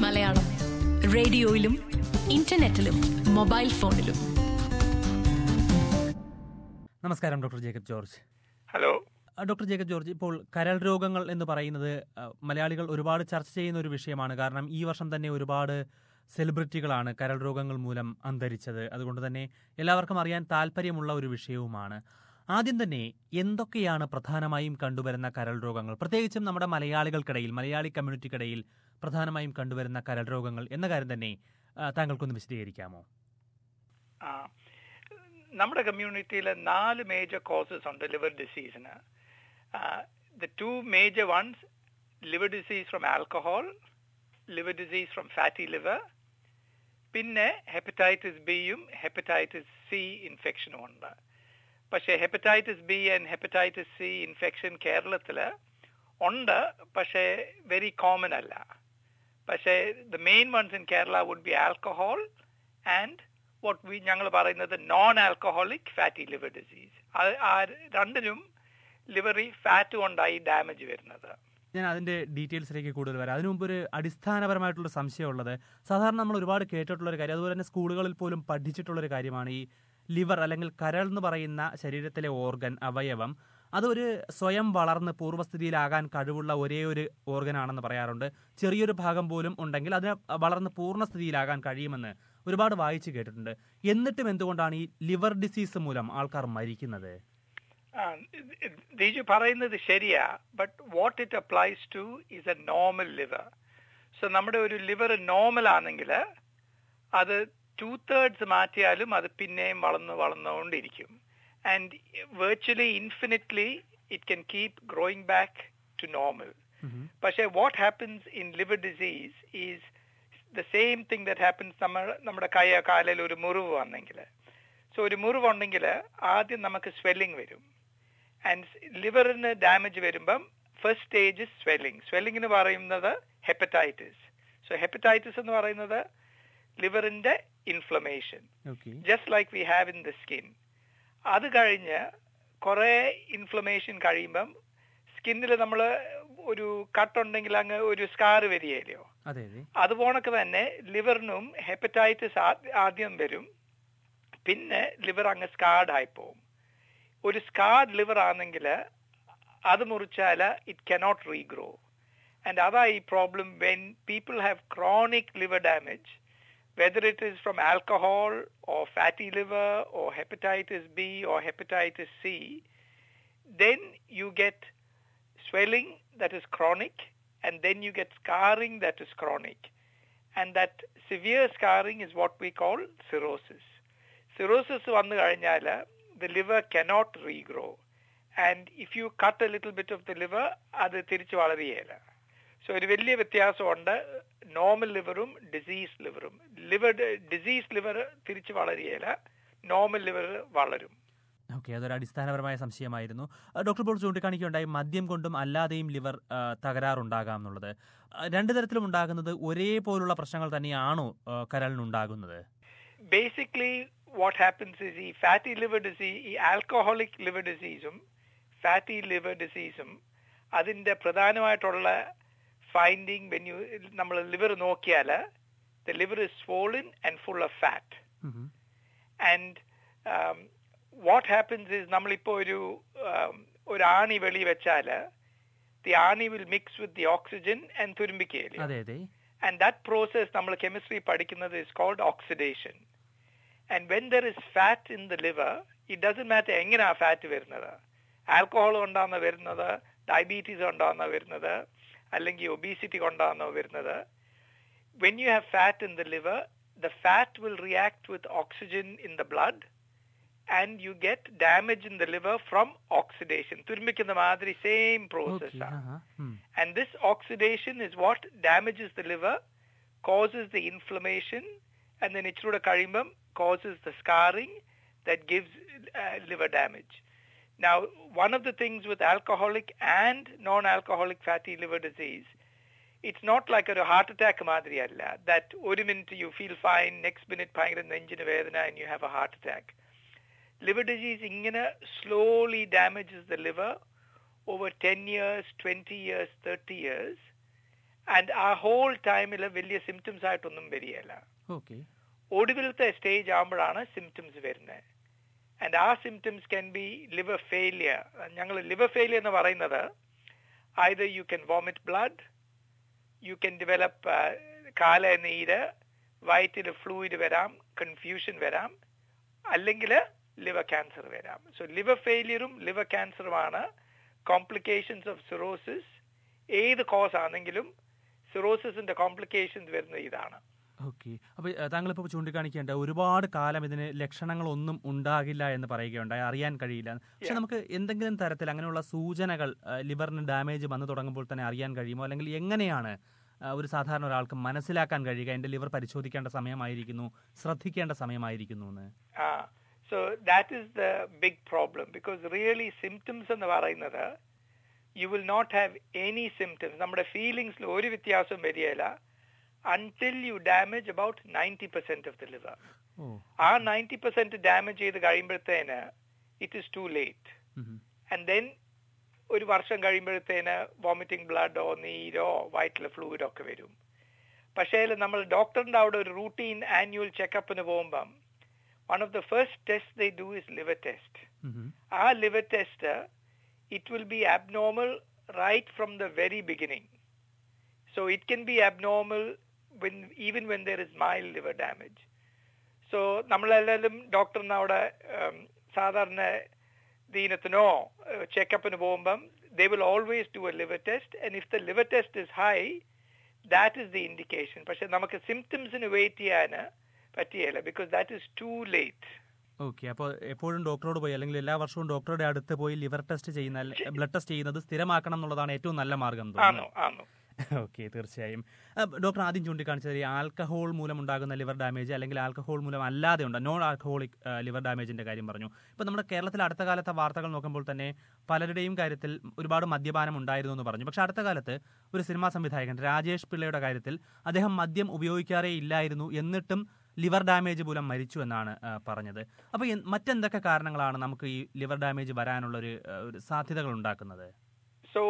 Malayalam റേഡിയോയിലും ഇന്റർനെറ്റിലും mobile ഫോണിലും നമസ്കാരം doctor Jacob George hello ആ, ഡോക്ടർ ജേക്കബ് ജോർജ് ഇപ്പോൾ കരൾ രോഗങ്ങൾ എന്ന് പറയുന്നത് ആ, മലയാളികൾ ഒരുപാട് ചർച്ച ചെയ്യുന്ന ഒരു വിഷയമാണ് കാരണം ഈ വർഷം തന്നെ ഒരുപാട് സെലിബ്രിറ്റികളാണ് കരൾ രോഗങ്ങൾ മൂലം അന്തരിച്ചത് അതുകൊണ്ട് തന്നെ എല്ലാവർക്കും അറിയാൻ താല്പര്യമുള്ള ഒരു വിഷയവുമാണ് ആദ്യം തന്നെ എന്തൊക്കെയാണ് പ്രധാനമായും കണ്ടുവരുന്ന കരൾ രോഗങ്ങൾ പ്രത്യേകിച്ചും നമ്മുടെ മലയാളികൾക്കിടയിൽ മലയാളി കമ്മ്യൂണിറ്റിക്കിടയിൽ പ്രധാനമായും കണ്ടുവരുന്ന കരൾ രോഗങ്ങൾ എന്ന കാര്യം തന്നെ ആ, താങ്കൾക്കൊന്ന് വിശദീകരിക്കാമോ ആ നമ്മുടെ കമ്മ്യൂണിറ്റിയിൽ നാല് മേജർ കോസസ് ഉണ്ട് ലിവർ ഡിസീസിന് the two major ones liver disease from alcohol liver disease from fatty liver പിന്നെ ഹെപ്പറ്റൈറ്റിസ് ബിയും ഹെപ്പറ്റൈറ്റിസ് സി ഇൻഫെക്ഷനും ഉണ്ട് പക്ഷേ hepatitis B and hepatitis C infection കേരളത്തിൽ ഉണ്ട് പക്ഷേ വെരി കോമൺ അല്ല പക്ഷേ the main ones in Kerala would be alcohol and what we ഞങ്ങൾ പറയുന്നത് non alcoholic fatty liver disease ആ രണ്ടിനും ലിവറി ഫാറ്റ് കൊണ്ടായി ഡാമേജ് വരുന്നത് ഞാൻ അതിന്റെ ഡീറ്റെയിൽസിലേക്ക് കൂടുതൽ വരാം അതിനു മുമ്പ് ഒരു അടിസ്ഥാനപരമായിട്ടുള്ള സംശയമുള്ളത് സാധാരണ നമ്മൾ ഒരുപാട് കേട്ടിട്ടുള്ള ഒരു കാര്യം അതുപോലെ തന്നെ സ്കൂളുകളിൽ പോലും പഠിച്ചിട്ടുള്ള ഒരു കാര്യമാണ് ഈ ലിവർ അല്ലെങ്കിൽ കരൾ എന്ന് പറയുന്ന ശരീരത്തിലെ ഓർഗൻ അവയവം അതൊരു സ്വയം വളർന്ന് പൂർവ്വസ്ഥിതിയിലാകാൻ കഴിവുള്ള ഒരേ ഒരു ഓർഗൻ ആണെന്ന് പറയാറുണ്ട് ചെറിയൊരു ഭാഗം പോലും ഉണ്ടെങ്കിൽ അതിന് വളർന്ന് പൂർണ്ണസ്ഥിതിയിലാകാൻ കഴിയുമെന്ന് ഒരുപാട് വായിച്ചു കേട്ടിട്ടുണ്ട് എന്നിട്ടും എന്തുകൊണ്ടാണ് ഈ ലിവർ ഡിസീസ് മൂലം ആൾക്കാർ മരിക്കുന്നത് ദീജു പറയുന്നത് ശരിയാ but what it applies to is a normal liver so നമ്മുടെ ഒരു ലിവർ നോർമൽ ആണെങ്കിൽ അത് ടു തേർഡ്സ് മാറ്റിയാലും അത് പിന്നെയും വളർന്ന് വളർന്നുകൊണ്ടിരിക്കും and virtually infinitely it can keep growing back to normal പക്ഷേ what happens in liver disease is the same thing that happens നമ്മൾ നമ്മുടെ കൈ കാലിൽ ഒരു മുറിവ് വന്നെങ്കിൽ സോ ഒരു മുറിവ് ഉണ്ടെങ്കിൽ ആദ്യം നമുക്ക് സ്വെല്ലിംഗ് വരും ആൻഡ് ലിവറിന് ഡാമേജ് വരുമ്പം ഫസ്റ്റ് സ്റ്റേജ് സ്വെല്ലിംഗ് സ്വെല്ലിംഗ് എന്ന് പറയുന്നത് ഹെപ്പറ്റൈറ്റിസ് സോ ഹെപ്പറ്റൈറ്റിസ് എന്ന് പറയുന്നത് ലിവറിന്റെ inflammation okay just like we have in the skin അത് കഴിഞ്ഞ് കുറെ ഇൻഫ്ലമേഷൻ കഴിയുമ്പം സ്കിന്നിൽ നമ്മൾ ഒരു കട്ടുണ്ടെങ്കിൽ അങ്ങ് ഒരു സ്കാർ വരികയില്ലയോ അതെ അതെ അതുപോണക്ക് തന്നെ ലിവറിനും ഹെപ്പറ്റൈറ്റിസ് ആദ്യം വരും പിന്നെ ലിവർ അങ്ങ് സ്കാർഡ് ആയി പോവും ഒരു സ്കാർഡ് ലിവർ ആണെങ്കിൽ അത് മുറിച്ചാൽ ഇറ്റ് കനോട്ട് റീഗ്രോ ആൻഡ് അതാ ഈ problem when people have chronic liver damage whether it is from alcohol or fatty liver or hepatitis B or hepatitis C, then you get swelling that is chronic and then you get scarring that is chronic. And that severe scarring is what we call cirrhosis. Cirrhosis വന്നു കഴിഞ്ഞാൽ the liver cannot regrow. And if you cut a little bit of the liver, അത് തിരിച്ചു വളരുകയില്ല so ഒരു വലിയ വ്യത്യാസമുണ്ട് normal ലിവറും disease ലിവറും liver disease liver തിരിച്ചു വളരുകയില്ല നോർമൽ ലിവർ വളരും ഓക്കെ അതൊരു അടിസ്ഥാനപരമായ സംശയമായിരുന്നു ആ, ഡോക്ടർ ഇപ്പോൾ ചൂണ്ടിക്കാണിക്കുകയുണ്ടായി മദ്യം കൊണ്ടും അല്ലാതെയും ലിവർ ആ, തകരാറുണ്ടാകാം എന്നുള്ളത് ആ, രണ്ട് തരത്തിലും ഉണ്ടാകുന്നത് ഒരേപോലുള്ള പ്രശ്നങ്ങൾ തന്നെയാണോ ആ, കരളിനുണ്ടാകുന്നത് ബേസിക്കലി വാട്ട് ഹാപ്പൻസ് ഇസ് ഈ ഫാറ്റി ലിവർ ഡിസീസ് ഈ ആൽക്കഹോളിക് ലിവർ ഡിസീസും ഫാറ്റി ലിവർ ഡിസീസും അതിന്റെ പ്രധാനമായിട്ടുള്ള ഫൈൻഡിങ് വെൻ യു നമ്മൾ ലിവർ നോക്കിയാൽ the liver is swollen and full of fat um. And what happens is നമ്മളിപ്പോ ഒരു um, ഒരു ആണി വെളി വെച്ചാല് ദി ആണി will mix with the oxygen and തുരുമ്പിക്കുകയില്ല അതെ അതെ and that process നമ്മൾ കെമിസ്ട്രി പഠിക്കുന്നത് is called oxidation and when there is fat in the liver it doesn't matter എങ്ങനെയാ ഫാറ്റ് വരുന്നത് ആൽക്കഹോൾ കൊണ്ടാണോ വരുന്നത് ഡയബറ്റീസ് കൊണ്ടാണോ വരുന്നത് അല്ലെങ്കിൽ ഒബീസിറ്റി കൊണ്ടാണോ വരുന്നത് when you have fat in the liver the fat will react with oxygen in the blood and you get damage in the liver from oxidation തുരുമ്പിക്കുന്ന മാതിരി same process ഓക്കെ ആണ് ഉം. and this oxidation is what damages the liver, causes the inflammation, and then ichruda karimbam causes the scarring that gives uh, liver damage. Now, one of the things with alcoholic and non-alcoholic fatty liver disease, it's not like a heart attack madri alla, that one minute you feel fine, next minute ഭയങ്കര നെഞ്ചിന് വേദന and you have a heart attack. Liver disease ഇങ്ങനെ slowly damages the liver over 10 years, 20 years, 30 years. And ആ whole ടൈമിൽ വലിയ symptoms ആയിട്ടൊന്നും വരികയില്ല okay ഒടുവിലത്തെ stage ആകുമ്പോഴാണ് സിംറ്റംസ് വരുന്നത് ആൻഡ് ആ symptoms can be liver failure ഞങ്ങൾ ലിവർ ഫെയിലിയർ എന്ന് പറയുന്നത് either you can vomit blood, you can develop uh, കാല നീര് വയറ്റിൽ ഫ്ലൂയിഡ് വരാം കൺഫ്യൂഷൻ വരാം അല്ലെങ്കിൽ ലിവർ ക്യാൻസർ വരാം സോ ലിവർ ഫെയിലിയറും ലിവർ ക്യാൻസറുമാണ് കോംപ്ലിക്കേഷൻസ് ഓഫ് സിറോസിസ് ഏത് കോസ് ആണെങ്കിലും സിറോസിസിന്റെ കോംപ്ലിക്കേഷൻസ് വരുന്ന ഇതാണ് ഓക്കെ അപ്പൊ താങ്കൾ ഇപ്പോൾ ചൂണ്ടിക്കാണിക്കേണ്ട ഒരുപാട് കാലം ഇതിന് ലക്ഷണങ്ങളൊന്നും ഉണ്ടാകില്ല എന്ന് പറയുകയുണ്ടായി അറിയാൻ കഴിയില്ല പക്ഷെ നമുക്ക് എന്തെങ്കിലും തരത്തിൽ അങ്ങനെയുള്ള സൂചനകൾ ആ, ലിവറിന് ഡാമേജ് വന്നു തുടങ്ങുമ്പോൾ തന്നെ അറിയാൻ കഴിയുമോ അല്ലെങ്കിൽ എങ്ങനെയാണ് ആ, ഒരു സാധാരണ ഒരാൾക്ക് മനസ്സിലാക്കാൻ കഴിയുക എന്റെ ലിവർ പരിശോധിക്കേണ്ട സമയമായിരിക്കുന്നു ശ്രദ്ധിക്കേണ്ട സമയമായിരിക്കുന്നു എന്ന് ആ so that is the big problem because really symptoms എന്ന് പറയുന്നത് you will not have any symptoms നമ്മുടെ ഫീലിംഗ്സിൽ ഒരു വ്യത്യാസവും വരികയില്ല until you damage about ninety percent of the liver ഓ ആ നയൻറ്റി പെർസെന്റ് ഡാമേജ് ചെയ്ത് കഴിയുമ്പോഴത്തേന് it is too late um. And then ഒരു വർഷം കഴിയുമ്പോഴത്തേന് വോമിറ്റിംഗ് ബ്ലഡോ നീരോ വയറ്റിലെ ഫ്ലൂയിഡോ ഒക്കെ വരും പക്ഷേ നമ്മൾ ഡോക്ടറിന്റെ അവിടെ ഒരു റൂട്ടീൻ ആനുവൽ ചെക്കപ്പിന് പോകുമ്പം one of the first test they do is liver test um. ആ liver test it will be abnormal right from the very beginning so it can be abnormal when even when there is mild liver damage. So നമ്മളെല്ലാവരും ഡോക്ടറിന് അവിടെ ഉം, സാധാരണ ദീനത്തിനോ ചെക്കപ്പിന് പോകുമ്പം they will always do a liver test and if the liver test is high that is the indication പക്ഷെ നമുക്ക് സിംറ്റംസിന് വെയിറ്റ് ചെയ്യാൻ പറ്റിയല്ല because that is too late okay അപ്പോൾ എപ്പോഴും ഡോക്ടറോട് പോയി അല്ലെങ്കിൽ എല്ലാ വർഷവും ഡോക്ടറുടെ അടുത്ത് പോയി ലിവർ ടെസ്റ്റ് ചെയ്യുന്ന ബ്ലഡ് ടെസ്റ്റ് ചെയ്യുന്നത് സ്ഥിരമാക്കണം എന്നുള്ളതാണ് ഏറ്റവും നല്ല മാർഗം എന്ന് ആണോ തോന്നുന്നു ആണോ ഓക്കെ തീർച്ചയായും ആ, ഡോക്ടർ ആദ്യം ചൂണ്ടിക്കാണിച്ചത് ഈ ആൽക്കഹോൾ മൂലം ഉണ്ടാകുന്ന ലിവർ ഡാമേജ് അല്ലെങ്കിൽ ആൽക്കഹോൾ മൂലം അല്ലാതെ ഉണ്ട് നോൺ ആൽക്കഹോളിക് ആ, ലിവർ ഡാമേജിന്റെ കാര്യം പറഞ്ഞു ഇപ്പൊ നമ്മുടെ കേരളത്തിൽ അടുത്ത കാലത്തെ വാർത്തകൾ നോക്കുമ്പോൾ തന്നെ പലരുടെയും കാര്യത്തിൽ ഒരുപാട് മദ്യപാനം ഉണ്ടായിരുന്നു എന്ന് പറഞ്ഞു പക്ഷെ അടുത്ത കാലത്ത് ഒരു സിനിമാ സംവിധായകൻ രാജേഷ് പിള്ളയുടെ കാര്യത്തിൽ അദ്ദേഹം മദ്യം ഉപയോഗിക്കാറേ ഇല്ലായിരുന്നു എന്നിട്ടും ലിവർ ഡാമേജ് മൂലം മരിച്ചു എന്നാണ് ആ, പറഞ്ഞത് അപ്പൊ എൻ- മറ്റെന്തൊക്കെ കാരണങ്ങളാണ് നമുക്ക് ഈ ലിവർ ഡാമേജ് വരാനുള്ള ഒരു ആ, ഒരു സാധ്യതകൾ ഉണ്ടാക്കുന്നത് So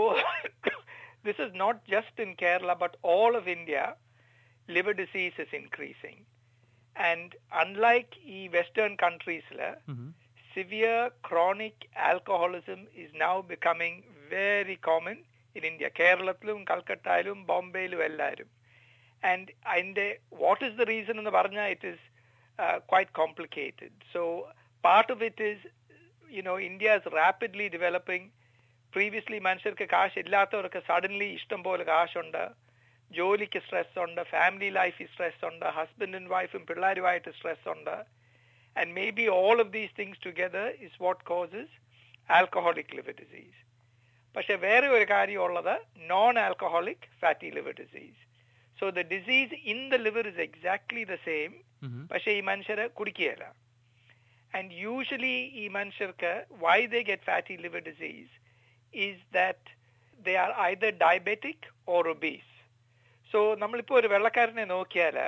this is not just in Kerala, but all of India, liver disease is increasing. And unlike e Western countries, la, ഉം. severe chronic alcoholism is now becoming very common in India. കേരളത്തിലും കൽക്കട്ടയിലും ബോംബെയിലും എല്ലാവരും and അതിന്റെ what is the reason എന്ന് പറഞ്ഞാൽ it is quite complicated so part of it is you know India is rapidly developing previously മനുഷ്യർക്ക് കാശ് ഇല്ലാത്തവർക്ക് suddenly ഇഷ്ടം പോലെ കാശുണ്ട് ജോലിക്ക് സ്ട്രെസ് ഉണ്ട് ഫാമിലി ലൈഫിൽ സ്ട്രെസ് ഉണ്ട് ഹസ്ബൻഡും വൈഫും പിള്ളേരുമായിട്ട് സ്ട്രെസ് ഉണ്ട് and may be all of these things together is what causes alcoholic liver disease പക്ഷെ വേറെ ഒരു കാര്യമുള്ളത് non alcoholic fatty liver disease so the disease in the liver is exactly the same um. പക്ഷെ ഈ മനുഷ്യര് കുടിക്കുകയില്ല and usually ഈ മനുഷ്യർക്ക് why they get fatty liver disease is that they are either diabetic or obese so നമ്മളിപ്പോ ഒരു വെള്ളക്കാരനെ നോക്കിയാല്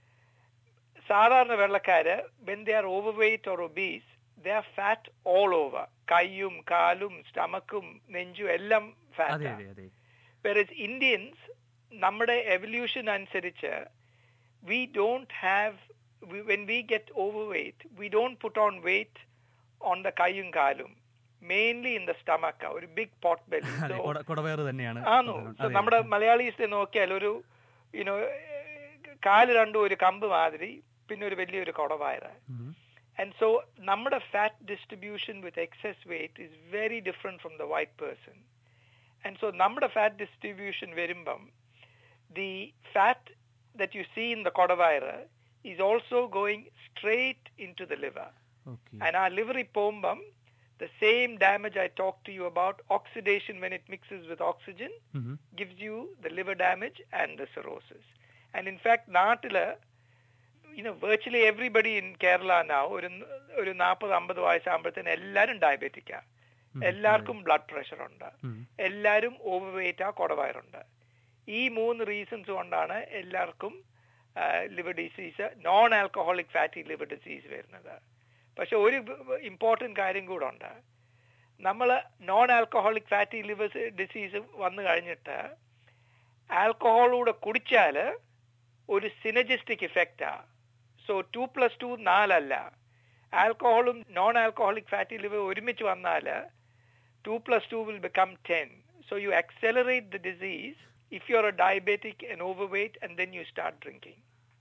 സാധാരണ വെള്ളക്കാര് when they are overweight or obese they are fat all over കൈയും കാലും സ്റ്റമക്കും നെഞ്ചും എല്ലാം അതെ ഫാറ്റ് അതെ അതെ വെറസ് ഇന്ത്യൻസ് നമ്മുടെ എവല്യൂഷൻ അനുസരിച്ച് we don't have when we get overweight we don't put on weight on the കൈയും കാലും മെയിൻലി ഇൻ ദ സ്റ്റമക്ക ഒരു ബിഗ് പോട്ട് ബെല്ലി അതെ കൊട- കൊടവേറ് തന്നെയാണ് ആണോ പ്രധാനം. So അതെ. നമ്മുടെ മലയാളീസിനെ നോക്കിയാൽ ഒരു യുനോ കാല് രണ്ടും ഒരു കമ്പ് മാതിരി പിന്നെ ഒരു വലിയൊരു കുടവയറ് ഉം. ആൻഡ് സോ നമ്മുടെ fat distribution with excess weight is very different from the white person and so നമ്മുടെ ഫാറ്റ് ഡിസ്ട്രിബ്യൂഷൻ വരുമ്പം the fat that you see in the കൊടവയറ് is also going straight into the liver okay and our liver പോകുമ്പം the same damage I talked to you about, oxidation when it mixes with oxygen, ഉം. gives you the liver damage and the cirrhosis. And in fact, നാട്ടില് you know, virtually everybody in Kerala now, ഒരു ഒരു നാൽപ്പത് അമ്പത് വയസ്സാകുമ്പോഴത്തേന് എല്ലാവരും ഡയബറ്റിക്കാ ഉം. എല്ലാവർക്കും blood pressure ഉണ്ട് ഉം. എല്ലാവരും ഓവർ വെയിറ്റ് ആ കുടവയറുണ്ട് ഈ മൂന്ന് റീസൺസ് കൊണ്ടാണ് എല്ലാവർക്കും liver disease non alcoholic fatty liver disease വരുന്നത് പക്ഷെ ഒരു ഇമ്പോർട്ടന്റ് കാര്യം കൂടെ ഉണ്ട് നമ്മൾ non alcoholic fatty liver disease വന്നു കഴിഞ്ഞിട്ട് ആൽക്കഹോളൂടെ കുടിച്ചാല് ഒരു സിനജിസ്റ്റിക് ഇഫക്റ്റാ സോ ടു പ്ലസ് ടു നാലല്ല ആൽക്കഹോളും നോൺ ആൽക്കഹോളിക് ഫാറ്റി ലിവർ ഒരുമിച്ച് വന്നാൽ two plus two will become ten so you accelerate the disease if you are a diabetic and overweight and then you start drinking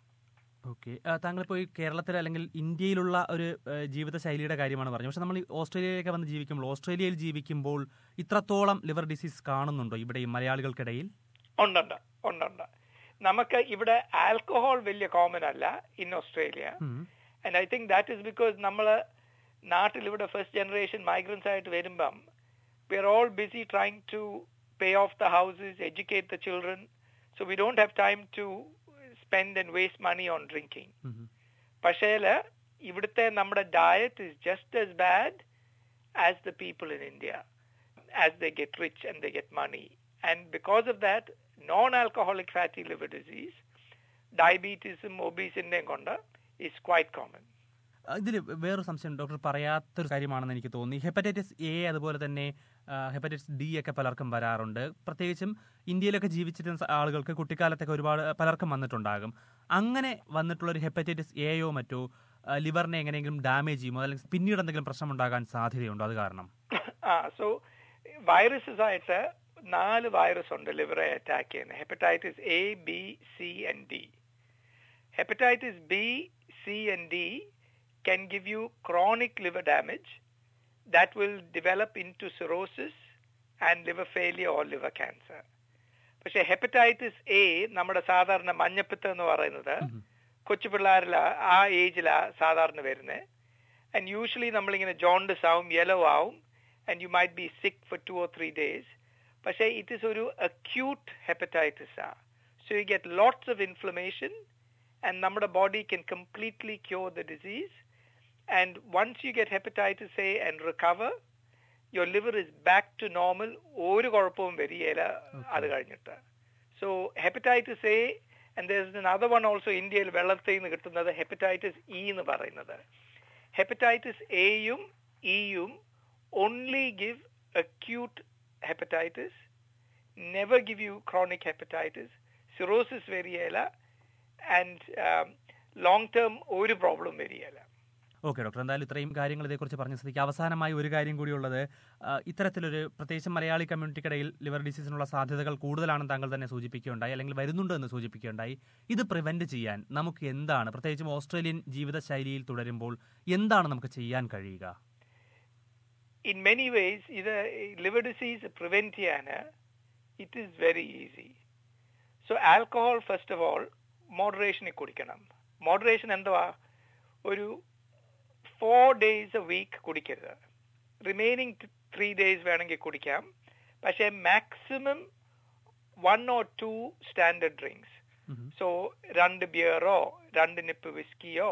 okay താങ്കളിപ്പോൾ ഈ കേരളത്തിൽ അല്ലെങ്കിൽ ഇന്ത്യയിലുള്ള ഒരു ഏഹ്, ജീവിതശൈലിയുടെ കാര്യമാണ് പറഞ്ഞത് പക്ഷെ നമ്മൾ ഈ ഓസ്ട്രേലിയയിലേക്ക് വന്ന് ജീവിക്കുമ്പോൾ ഓസ്ട്രേലിയയിൽ ജീവിക്കുമ്പോൾ ഇത്രത്തോളം ലിവർ ഡിസീസ് കാണുന്നുണ്ടോ ഇവിടെ ഈ മലയാളികൾക്കിടയിൽ ഉണ്ടുണ്ട് ഉണ്ടുണ്ട് നമുക്ക് ഇവിടെ ആൽക്കഹോൾ വലിയ കോമൺ അല്ല in Australia um. And I think that is because നമ്മൾ നാട്ടിൽ ഇവിടെ ഫസ്റ്റ് ജനറേഷൻ മൈഗ്രൻസ് ആയിട്ട് വരുമ്പം we are all busy trying to pay off the houses educate the children so we don't have time to spend and waste money on drinking um. പക്ഷേ ഇവിടുത്തെ നമ്മുടെ diet is just as bad as the people in India as they get rich and they get money and because of that non alcoholic fatty liver disease ഡയബറ്റീസും ഒബീസിന്റെയും കൊണ്ട് is quite common ഇതിൽ വേറൊരു സംശയം doctor പറയാത്തൊരു കാര്യമാണെന്ന് എനിക്ക് തോന്നി hepatitis A അതുപോലെ തന്നെ ഹെപ്പറ്റൈറ്റിസ് ഡി ഒക്കെ പലർക്കും വരാറുണ്ട് പ്രത്യേകിച്ചും ഇന്ത്യയിലൊക്കെ ജീവിച്ചിരുന്ന സ- ആളുകൾക്ക് കുട്ടിക്കാലത്തൊക്കെ ഒരുപാട് പലർക്കും വന്നിട്ടുണ്ടാകും അങ്ങനെ വന്നിട്ടുള്ള ഒരു ഹെപ്പറ്റൈറ്റിസ് എയോ മറ്റോ ആ, ലിവറിനെ എങ്ങനെയെങ്കിലും ഡാമേജ് ചെയ്യുമോ അല്ലെങ്കിൽ പിന്നീട് എന്തെങ്കിലും പ്രശ്നം ഉണ്ടാകാൻ സാധ്യതയുണ്ടോ അത് കാരണം ആ സോ വൈറസസ് ആയിട്ട് നാല് വൈറസ് ഉണ്ട് ലിവറെ അറ്റാക്ക് ചെയ്യുന്നത് hepatitis A B C and D hepatitis B C and D can give you chronic liver damage that will develop into cirrhosis and liver failure or liver cancer. പക്ഷെ hepatitis A നമ്മുടെ സാധാരണ മഞ്ഞപ്പിത്തം എന്ന് പറയുന്നത് കൊച്ചു പിള്ളേരില ആ ഏജിലാ സാധാരണ വരുന്നത് ആൻഡ് യൂഷ്വലി നമ്മളിങ്ങനെ ജോണ്ടസ് ആവും യെല്ലോ ആവും and you might be sick for two or three days പക്ഷേ ഇറ്റ് ഇസ് ഒരു അക്യൂട്ട് ഹെപ്പറ്റൈറ്റിസ് ആ so you get lots of inflammation and നമ്മുടെ body can completely cure the disease and once you get hepatitis A and recover, your liver is back to normal. ഒരു കുഴപ്പവും വരികയില്ല അത് കഴിഞ്ഞിട്ട് so hepatitis A and there is another one also ഇന്ത്യയിൽ വെള്ളത്തിൽ നിന്ന് കിട്ടുന്നത് ഹെപ്പറ്റൈറ്റിസ് ഇ എന്ന് പറയുന്നത് ഹെപ്പറ്റൈറ്റിസ് എയും ഇയും only give acute hepatitis never give you chronic hepatitis cirrhosis വരികയില്ല ആൻഡ് ലോങ് ടേം ഒരു പ്രോബ്ലം വരികയില്ല ഓക്കെ ഡോക്ടർ എന്തായാലും ഇത്രയും കാര്യങ്ങൾ ഇതേക്കുറിച്ച് പറഞ്ഞ സ്ഥിതിക്ക് അവസാനമായി ഒരു കാര്യം കൂടിയുള്ളത് ആ, ഇത്തരത്തിലൊരു പ്രത്യേകിച്ച് മലയാളി കമ്മ്യൂണിറ്റിക്കിടയിൽ ലിവർ ഡിസീസിനുള്ള സാധ്യതകൾ കൂടുതലാണെന്ന് താങ്കൾ തന്നെ സൂചിപ്പിക്കുകയുണ്ടായി അല്ലെങ്കിൽ വരുന്നുണ്ട് എന്ന് സൂചിപ്പിക്കുകയുണ്ടായി ഇത് പ്രിവെന്റ് ചെയ്യാൻ നമുക്ക് എന്താണ് പ്രത്യേകിച്ചും ഓസ്ട്രേലിയൻ ജീവിതശൈലിയിൽ തുടരുമ്പോൾ എന്താണ് നമുക്ക് ചെയ്യാൻ കഴിയുക in many ways, either liver disease prevent ചെയ്യാന് it is very easy. So alcohol, first of all, moderation കുടിക്കണം മോഡറേഷൻ എന്തുവാ ഒരു ഫോർ ഡേയ്സ് എ വീക്ക് കുടിക്കരുത് റിമൈനിങ് ത്രീ ഡേയ്സ് വേണമെങ്കിൽ കുടിക്കാം പക്ഷേ maximum one or two standard drinks so രണ്ട് ബിയറോ രണ്ട് നിപ്പ് വിസ്കിയോ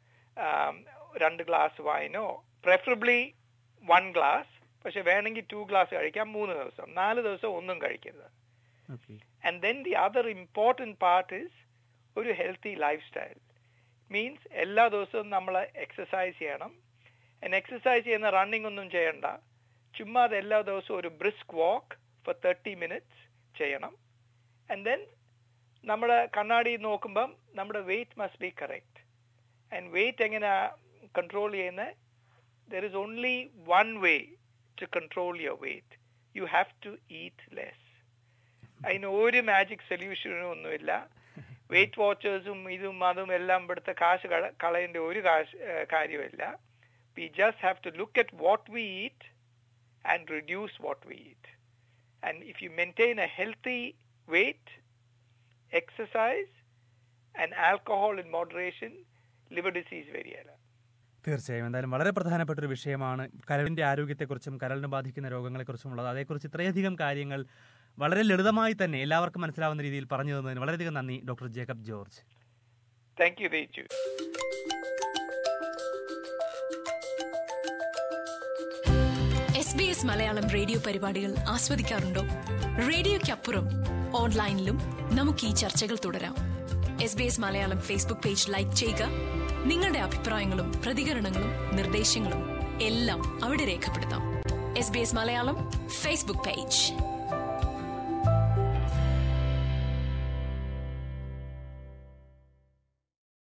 രണ്ട് ഗ്ലാസ് വൈനോ പ്രെഫറബിളി വൺ ഗ്ലാസ് പക്ഷെ വേണമെങ്കിൽ ടു ഗ്ലാസ് കഴിക്കാം മൂന്ന് ദിവസം നാല് ദിവസം ഒന്നും കഴിക്കരുത് okay and then the other important part is ഒരു ഹെൽത്തി ലൈഫ് സ്റ്റൈൽ മീൻസ് എല്ലാ ദിവസവും നമ്മൾ എക്സസൈസ് ചെയ്യണം ആൻഡ് എക്സസൈസ് ചെയ്യുന്ന റണ്ണിംഗ് ഒന്നും ചെയ്യണ്ട ചുമ്മാ അത് എല്ലാ ദിവസവും ഒരു brisk walk for thirty minutes ചെയ്യണം ആൻഡ് ദെൻ നമ്മുടെ കണ്ണാടി നോക്കുമ്പം നമ്മുടെ weight must be correct and weight എങ്ങനെ കൺട്രോൾ ചെയ്യുന്നത് there is only one way to control your weight you have to eat less അതിന് ഒരു മാജിക് സൊല്യൂഷനും ഒന്നുമില്ല വെയിറ്റ് വാച്ചേഴ്സും ഇതും അതും എല്ലാം ഇവിടുത്തെ കാശ് കള- കളയേണ്ട ഒരു കാശ് ഏഹ്, കാര്യമില്ല we just have to look at what we eat and reduce what we eat and if you maintain a healthy weight exercise and alcohol in moderation liver disease വരികയില്ല തീർച്ചയായും എന്തായാലും വളരെ പ്രധാനപ്പെട്ട ഒരു വിഷയമാണ് കരളിന്റെ ആരോഗ്യത്തെക്കുറിച്ചും കരളിന് ബാധിക്കുന്ന രോഗങ്ങളെക്കുറിച്ചും ഉള്ളത് അതേക്കുറിച്ച് ഇത്രയധികം കാര്യങ്ങൾ വളരെ ലളിതമായി തന്നെ എല്ലാവർക്കും മനസ്സിലാവുന്ന രീതിയിൽ പറഞ്ഞു തന്നതിന് വളരെയധികം നന്ദി doctor Jacob George thank you തേജു S B S Malayalam radio പരിപാടികൾ ആസ്വദിക്കാറുണ്ടോ റേഡിയോയ്ക്കപ്പുറം ഓൺലൈനിലും നമുക്ക് ഈ ചർച്ചകൾ തുടരാം S B S Malayalam Facebook page like ചെയ്യുക നിങ്ങളുടെ അഭിപ്രായങ്ങളും പ്രതികരണങ്ങളും നിർദ്ദേശങ്ങളും എല്ലാം അവിടെ രേഖപ്പെടുത്താം S B S Malayalam Facebook page